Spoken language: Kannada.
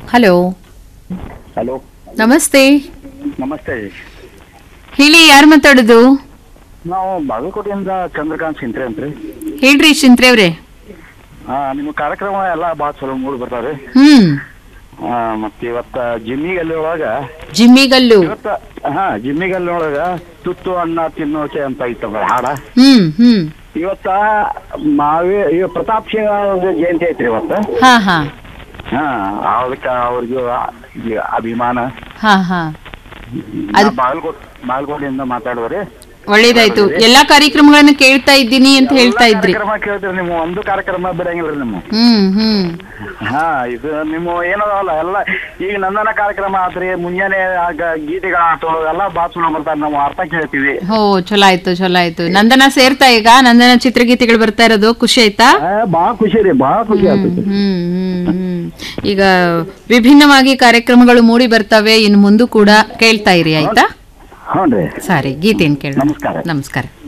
ಹಲೋ ಹಲೋ ನಮಸ್ತೆ ನಮಸ್ತೆ ಹೇಳಿ ಯಾರು ಮಾತಾಡೋದು ನಾವು ಬಾಗಲಕೋಟೆಯಿಂದ ಚಂದ್ರಕಾಂತ್ ಸಿಂತ್ರೆ ಅಂತ್ರಿ ಹೇಳ್ರಿ ಶಿಂತ್ರೆ ಅವ್ರೆ ಹಾ ನಿಮ್ಮ ಕಾರ್ಯಕ್ರಮ ಎಲ್ಲ ಭಾಳ ಚಲೋ ಮೂಡಿ ಬರ್ತಾವ್ರಿ ಹ್ಮ್ ಆ, ಮತ್ತೆ ಇವತ್ತ ಜಿಮ್ಮಿಗಲ್ಲಿ ಒಳಗ ಜಿಮ್ಮಿಗಲ್ಲು ಇವತ್ತ ಹಾ ಜಿಮ್ಮಿಗಲ್ಲಿ ಒಳಗ ತುತ್ತು ಅನ್ನ ತಿನ್ನೋಕೆ ಅಂತ ಇತ್ತವ ಹಾಡ ಹ್ಮ್ ಹ್ಮ್ ಇವತ್ತ ಮಾವೇ ಇವ ಪ್ರತಾಪ್ ಸಿಂಗ್ ಅವ್ರ ಜಯಂತಿ ಐತ್ರಿ ಇವತ್ತ ಹಾ ಹಾ ಹಾ ಅದಕ್ಕೆ ಅವ್ರಿಗೆ ಈ ಅಭಿಮಾನ ಹಾ ಹಾ ನಾ ಬಾಗಲಕೋಟೆ ಬಾಗಲಕೋಟೆಯಿಂದ ಮಾತಾಡಿದ್ರಿ ಒಳ್ಳೇದಾಯ್ತು ಎಲ್ಲಾ ಕಾರ್ಯಕ್ರಮಗಳನ್ನ ಕೇಳ್ತಾ ಇದ್ದೀನಿ ಅಂತ ಹೇಳ್ತಾ ಇದ್ರಿ ಕಾರ್ಯಕ್ರಮ ಕೇಳ್ತೀರಿ ನೀವು ಒಂದು ಕಾರ್ಯಕ್ರಮ ಬಿಡಂಗಿಲ್ರಿ ನಿಮ್ಮ ಹ್ಮ್ ಹ್ಮ್ ಹಾ ಇದು ನಿಮ್ಮ ಏನದಲ್ಲ ಎಲ್ಲ ಈಗ ನಂದನ ಕಾರ್ಯಕ್ರಮ ಆತ್ರಿ ಮುಂಜಾನೆ ಆಗ ಗೀತೆಗಳಾತು ಎಲ್ಲ ಬಾತ್ ಚಲೋ ಬರ್ತಾರೆ ನಾವು ಅರ್ಥ ಕೇಳ್ತೀವಿ ಹೋ ಚಲೋ ಆಯ್ತು ಚಲೋ ಆಯ್ತು ನಂದನ ಸೇರ್ತಾ ಈಗ ನಂದನ ಚಿತ್ರಗೀತೆಗಳು ಬರ್ತಾ ಇರೋದು ಖುಷಿ ಆಯ್ತಾ ಆ, ಭಾಳ ಖುಷಿ ರೀ ಭಾಳ ಖುಷಿ ಆಗ್ತೈತಿ ಹ್ಮ್ ಹ್ಮ್ ಹ್ಮ್ ಈಗ ವಿಭಿನ್ನವಾಗಿ ಕಾರ್ಯಕ್ರಮಗಳು ಮೂಡಿ ಬರ್ತವೆ ಇನ್ನು ಮುಂದೂ ಕೂಡ ಕೇಳ್ತಾ ಇರಿ ಆಯ್ತಾ ಹ್ಞೂ ರೀ ಸರಿ ಗೀತೆಯನ್ನು ಕೇಳೋಣ ನಮಸ್ಕಾರ. ನಮಸ್ಕಾರ